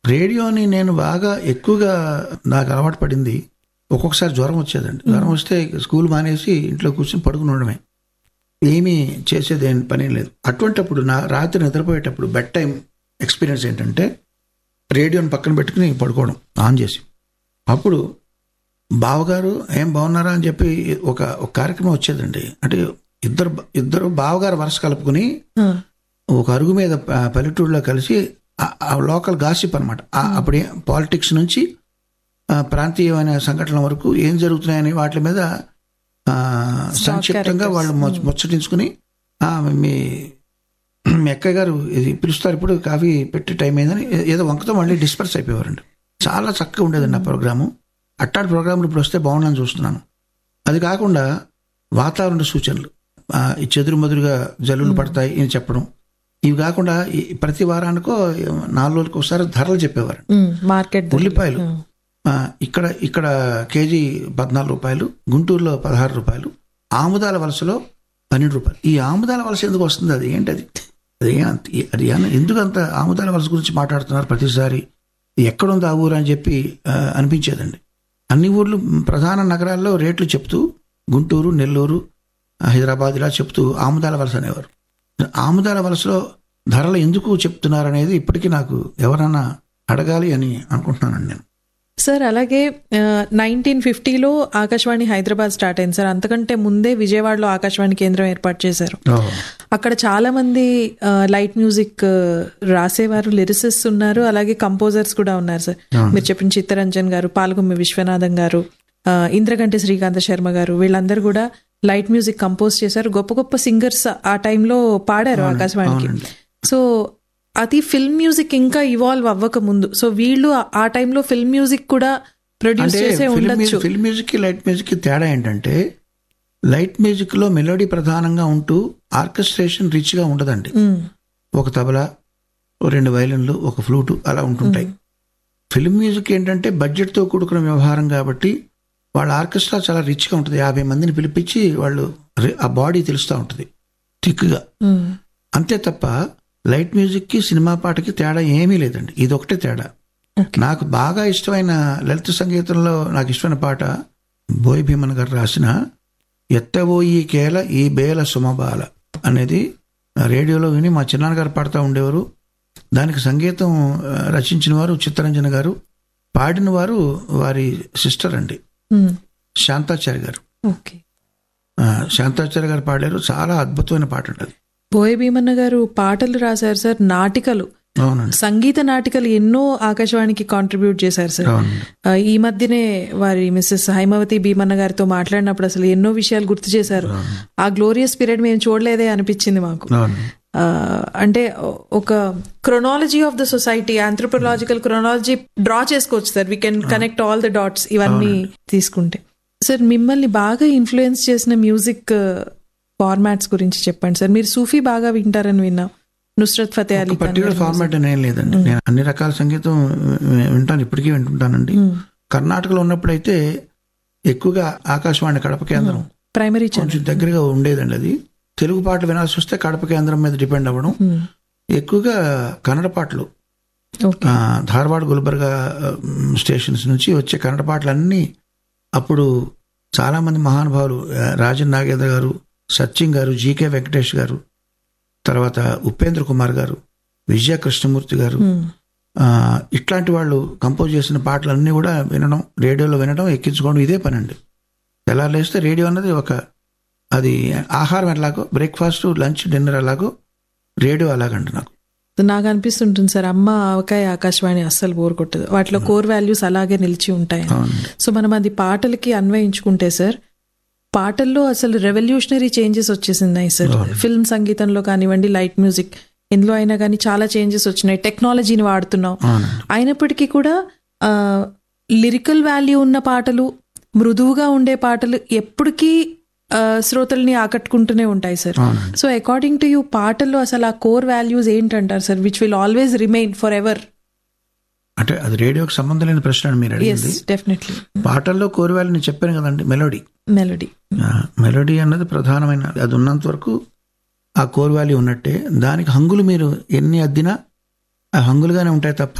రేడియోని నేను బాగా ఎక్కువగా నాకు అలవాటు పడింది ఒక్కొక్కసారి జ్వరం వచ్చేదండి జ్వరం వస్తే స్కూల్ మానేసి ఇంట్లో కూర్చొని పడుకుని ఉండడమే ఏమీ చేసేది ఏం పని లేదు అటువంటప్పుడు నా రాత్రి నిద్రపోయేటప్పుడు బెడ్ టైం ఎక్స్పీరియన్స్ ఏంటంటే రేడియోని పక్కన పెట్టుకుని పడుకోవడం ఆన్ చేసి అప్పుడు బావగారు ఏం బాగున్నారా అని చెప్పి ఒక ఒక కార్యక్రమం వచ్చేదండి అంటే ఇద్దరు ఇద్దరు బావగారు వరుస కలుపుకుని ఆ, ఒక అరుగు మీద ప- పల్లెటూరులో కలిసి ఆ- ఆ లోకల్ గాసిప్ అనమాట అప్పుడే పాలిటిక్స్ నుంచి ఆ, ప్రాంతీయమైన సంఘటనల వరకు ఏం జరుగుతున్నాయని వాటి మీద ఆ, సంక్షిప్తంగా characters. వాళ్ళు ముచ్చ- ముచ్చటించుకుని "ఆ, మీ మీ అక్కయ్య గారు ఇది పిలుస్తారు ఇప్పుడు కాఫీ పెట్టి టైం అయిందని ఏ- ఏదో వంకతో మళ్ళీ డిస్పర్స్ అయిపోయేవారండి చాలా చక్కగా ఉండేదండి ఆ ప్రోగ్రాము అట్టాటి ప్రోగ్రాములు ఇప్పుడు వస్తే బాగుండని చూస్తున్నాను అది కాకుండా వాతావరణ సూచనలు ఆ, ఈ చెదురు మదురుగా జల్లులు పడతాయి అని చెప్పడం ఇవి కాకుండా ఈ ప్రతి వారానికో నాలుగు రోజులకు ఒకసారి ధరలు చెప్పేవారు ఉమ్, మార్కెట్ ధరలు. ఉల్లిపాయలు ఆ, ఆ, ఇక్కడ ఇక్కడ కేజీ పద్నాలుగు రూపాయలు గుంటూరులో పదహారు రూపాయలు ఆముదాల వలసలో పన్నెండు రూపాయలు ఈ ఆముదాల వలస ఎందుకు వస్తుంది అది ఏంటది అది ఏ అంత- అది ఏ- ఎందుకు అంత ఆముదాల వలస గురించి మాట్లాడుతున్నారు ప్రతిసారి ఎక్కడుంది ఆ ఊరు అని చెప్పి ఆ, అనిపించేదండి అన్ని ఊర్లు ప్రధాన నగరాల్లో రేట్లు చెప్తూ గుంటూరు నెల్లూరు హైదరాబాద్ ఇలా చెప్తూ ఆముదాల వలస అనేవారు ఆముదాల వలసలో ధరలు ఎందుకు చెప్తున్నారు అనేది ఇప్పటికీ నాకు ఎవరన్నా అడగాలి అని అనుకుంటున్నానండి నేను సార్ అలాగే నైన్టీన్ ఫిఫ్టీలో ఆకాశవాణి హైదరాబాద్ స్టార్ట్ అయింది సార్ అంతకంటే ముందే విజయవాడలో ఆకాశవాణి కేంద్రం ఏర్పాటు చేశారు అక్కడ చాలా మంది లైట్ మ్యూజిక్ రాసేవారు లిరిసిస్ట్ ఉన్నారు అలాగే కంపోజర్స్ కూడా ఉన్నారు సార్ మీరు చెప్పిన చిత్తరంజన్ గారు పాల్గొమ్మి విశ్వనాథం గారు ఆ, ఇంద్రగంటి శ్రీకాంత శర్మ గారు వీళ్ళందరూ కూడా లైట్ మ్యూజిక్ కంపోజ్ చేశారు గొప్ప గొప్ప సింగర్స్ ఆ టైంలో పాడారు ఆకాశవాణికి అవునండి. సో అది ఫిల్మ్ మ్యూజిక్ ఇంకా ఇవాల్వ్ అవ్వక ముందు సో వీళ్ళు ఆ- ఆ టైంలో ఫిల్మ్ మ్యూజిక్ కూడా ప్రొడ్యూస్ అంటే చేసే ఫిల్మ్ ఉండొచ్చు మ్యూజిక్ ఫిల్మ్ మ్యూజిక్ కి లైట్ మ్యూజిక్ కి తేడా ఏంటంటే లైట్ మ్యూజిక్ లో మెలోడీ ప్రధానంగా ఉంటూ ఆర్కెస్ట్రేషన్ రిచ్ గా ఉండదండి ఉమ్, ఒక తబలా ఓ రెండు వైలిన్లు ఒక ఫ్లూటు అలా ఉంటుంటాయి ఫిల్మ్ మ్యూజిక్ ఏంటంటే బడ్జెట్ తో కూడుకున్న వ్యవహారం కాబట్టి వాళ్ళ ఆర్కెస్ట్రా చాలా రిచ్ గా ఉంటుంది యాభై మందిని పిలిపించి వాళ్ళు రి- ఆ బాడీ తెలుస్తూ ఉంటుంది థిక్గా ఉమ్, అంతే తప్ప లైట్ మ్యూజిక్ కి సినిమా పాటకి తేడా ఏమీ లేదండి ఇది ఒకటే తేడా Okay. నాకు బాగా ఇష్టమైన లలిత సంగీతంలో నాకు ఇష్టమైన పాట బోయ్ భీమన్ గారు రాసిన ఎత్తబోయి కేల ఈ బేల సుమబాల అనేది రేడియోలో విని మా చిన్నాన్నగారు పాడుతూ ఉండేవారు దానికి సంగీతం ఆ, రచించిన వారు చిత్తరంజన గారు పాడిన వారు వారి సిస్టర్ అండి ఉమ్, శాంతాచారి గారు ఓకే ఆ, శాంతాచారి గారు పాడారు చాలా అద్భుతమైన పాట అండి అది బోయ భీమన్న గారు పాటలు రాశారు సార్ నాటికలు అవునండి సంగీత నాటికలు ఎన్నో ఆకాశవాణికి కాంట్రిబ్యూట్ చేశారు సార్ అవునండి ఆ, ఈ మధ్యనే వారి మిస్సెస్ హైమవతి భీమన్న గారితో మాట్లాడినప్పుడు అసలు ఎన్నో విషయాలు గుర్తు చేశారు ఆ గ్లోరియస్ పీరియడ్ మేము చూడలేదే అనిపించింది మాకు అవునండి ఆ, అంటే ఒక chronology of the society anthropological chronology draw చేసుకోవచ్చు sir we can connect all the dots ఇవన్నీ తీసుకుంటే సార్ మిమ్మల్ని బాగా ఇన్ఫ్లుయెన్స్ చేసిన మ్యూజిక్ ఫార్మాట్స్ గురించి చెప్పండి సార్ మీరు సూఫీ బాగా వింటారని విన్నాం నుస్రత్ ఫతే అలీ ఖాన్ పర్టికులర్ గారి ఫార్మాట్ అని ఏం లేదండి నేను అన్ని రకాల సంగీతం వి- వింటాను ఇప్పటికీ వింటుంటానండి కర్ణాటకలో ఉన్నప్పుడైతే ఎక్కువగా ఆకాశవాణి కడప కేంద్రం ప్రైమరీ ఛానల్ కొంచెం దగ్గరగా ఉండేదండి అది తెలుగు పాటలు వినాల్సి వస్తే కడప కేంద్రం మీద డిపెండ్ అవ్వడం ఎక్కువగా కన్నడ పాటలు ఓకే ఆ, ధార్వాడ్ గుల్బర్గా ఆ, మ్, స్టేషన్స్ నుంచి వచ్చే కన్నడ పాటలన్నీ అప్పుడు చాలా మంది మహానుభావులు ఆ, రాజన్ నాగేంద్ర గారు సత్యం గారు జీకే వెంకటేష్ గారు తర్వాత ఉపేంద్ర కుమార్ గారు విజయ కృష్ణమూర్తి గారు ఆ, ఇట్లాంటి వాళ్ళు కంపోజ్ చేసిన పాటలన్నీ కూడా వినడం రేడియోలో వినడం ఎక్కించుకోవడం ఇదే పని అండి తెల్లారులేస్తే రేడియో అన్నది ఒక అది ఆహారం ఎలాగో బ్రేక్ఫాస్ట్ లంచ్ డిన్నర్ ఎలాగో రేడియో అలాగండి నాకు నాకు అనిపిస్తుంటుంది సార్ అమ్మ ఆవకాయ ఆకాశవాణి అస్సలు బోర్ కొట్టదు వాటిలో కోర్ వాల్యూస్ అలాగే నిలిచి ఉంటాయి అవునండి సో మనం అది పాటలకి అన్వయించుకుంటే సార్ పాటల్లో అసలు రెవల్యూషనరీ చేంజెస్ వచ్చేసినాయి సార్ ఫిల్మ్ సంగీతంలో కానివ్వండి లైట్ మ్యూజిక్ ఇందులో అయినా కానీ చాలా చేంజెస్ వచ్చినాయి టెక్నాలజీని వాడుతున్నాం అవునండి అయినప్పటికీ కూడా లిరికల్ వాల్యూ ఉన్న పాటలు మృదువుగా ఉండే పాటలు ఎప్పటికీ ఆ, శ్రోతల్ని ఆకట్టుకుంటూనే ఉంటాయి సార్ అవునండి సో అకార్డింగ్ టు యూ పాటల్లో అసలు ఆ కోర్ వాల్యూస్ ఏంటంటారు sir which will always remain forever అంటే అది రేడియోకి సంబంధం లేని ప్రశ్న అని మీరు ఎస్ అడిగింది డెఫినెట్లీ పాటల్లో కోరివాళ్ళు నేను చెప్పాను కదండి మెలోడీ మెలోడీ మెలోడీ అన్నది ప్రధానమైన అది ఉన్నంత వరకు ఆ కోర్ వాల్యూ ఉన్నట్టే దానికి హంగులు మీరు ఎన్ని అద్దినా ఆ హంగులుగానే ఉంటాయి తప్ప